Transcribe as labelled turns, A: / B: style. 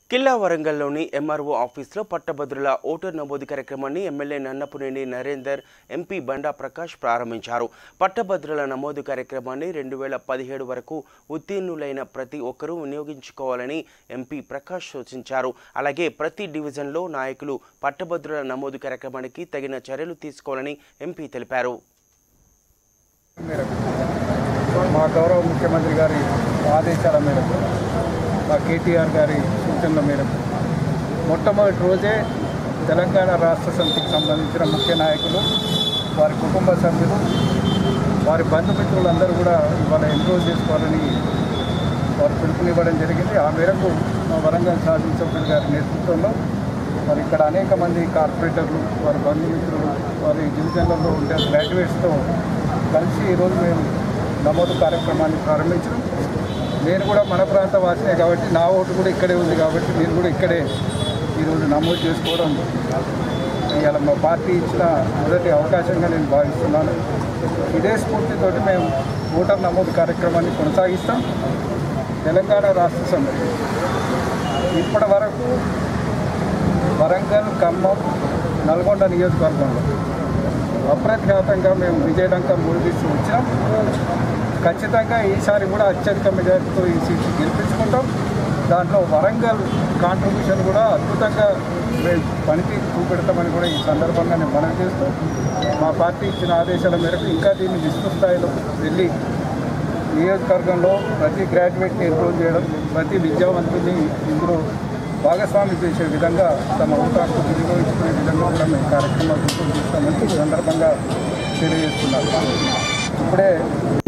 A: కిల్లా వరంగల్లోని MRO ఆఫీస్లో పట్టభద్రుల voter నమోదు కార్యక్రమాన్ని ఎమ్మెల్యే నన్నపునేని నరేందర్ ఎంపీ బండా ప్రకాష్ ప్రారంభించారు పట్టభద్రుల నమోదు కార్యక్రమాన్ని రెండు వేల పదిహేడు వరకు ఉత్తీర్ణులైన ప్రతి ఒక్కరూ వినియోగించుకోవాలని ఎంపీ ప్రకాష్ సూచించారు అలాగే ప్రతి డివిజన్లో నాయకులు పట్టభద్రుల నమోదు కార్యక్రమానికి తగిన చర్యలు తీసుకోవాలని ఎంపీ తెలిపారు
B: మేరకు మా గౌరవ ముఖ్యమంత్రి గారి ఆదేశాల మేరకు మా కేటీఆర్ గారి సూచనల మేరకు మొట్టమొదటి రోజే తెలంగాణ రాష్ట్ర సమితికి సంబంధించిన ముఖ్య నాయకులు వారి కుటుంబ సభ్యులు వారి బంధుమిత్రులందరూ కూడా ఇవాళ ఎన్రోల్ చేసుకోవాలని వారు పిలుపునివ్వడం జరిగింది ఆ మేరకు మా వరంగల్ శాసనసభ్యులు గారి నేతృత్వంలో మరి ఇక్కడ అనేక మంది కార్పొరేటర్లు వారి బంధుమిత్రులు వారి డివిజన్లలో ఉండే గ్రాడ్యుయేట్స్తో కలిసి ఈరోజు మేము నమోదు కార్యక్రమాన్ని ప్రారంభించడం నేను కూడా మన ప్రాంత వాసినే కాబట్టి నా ఓటు కూడా ఇక్కడే ఉంది కాబట్టి నేను కూడా ఇక్కడే ఈరోజు నమోదు చేసుకోవడం ఇవాళ మా పార్టీ ఇచ్చిన మొదటి అవకాశంగా నేను భావిస్తున్నాను ఇదే స్ఫూర్తితోటి మేము ఓటర్ నమోదు కార్యక్రమాన్ని కొనసాగిస్తాం తెలంగాణ రాష్ట్ర సమితి ఇప్పటి వరకు వరంగల్ ఖమ్మం నల్గొండ నియోజకవర్గంలో అప్రఖ్యాతంగా మేము విజయడంకం ముడిపిస్తూ వచ్చినాం ఖచ్చితంగా ఈసారి కూడా అత్యధిక మెజార్టీతో ఈ సీట్ గెలిపించుకుంటాం దాంట్లో వరంగల్ కాంట్రిబ్యూషన్ కూడా అద్భుతంగా మేము పనితీరు చూపెడతామని కూడా ఈ సందర్భంగా నేను మనవి చేస్తూ మా పార్టీ ఇచ్చిన ఆదేశాల మేరకు ఇంకా దీన్ని విస్తృత స్థాయిలో వెళ్ళి నియోజకవర్గంలో ప్రతి గ్రాడ్యుయేట్ని ఎన్రోల్ చేయడం ప్రతి విద్యావంతుని ఇందులో భాగస్వామి చేసే విధంగా తమ అవకాశం వినియోగించుకునే విధంగా కూడా మేము కార్యక్రమాలు రూపొందిస్తామని ఈ సందర్భంగా తెలియజేస్తున్నాను ఇప్పుడే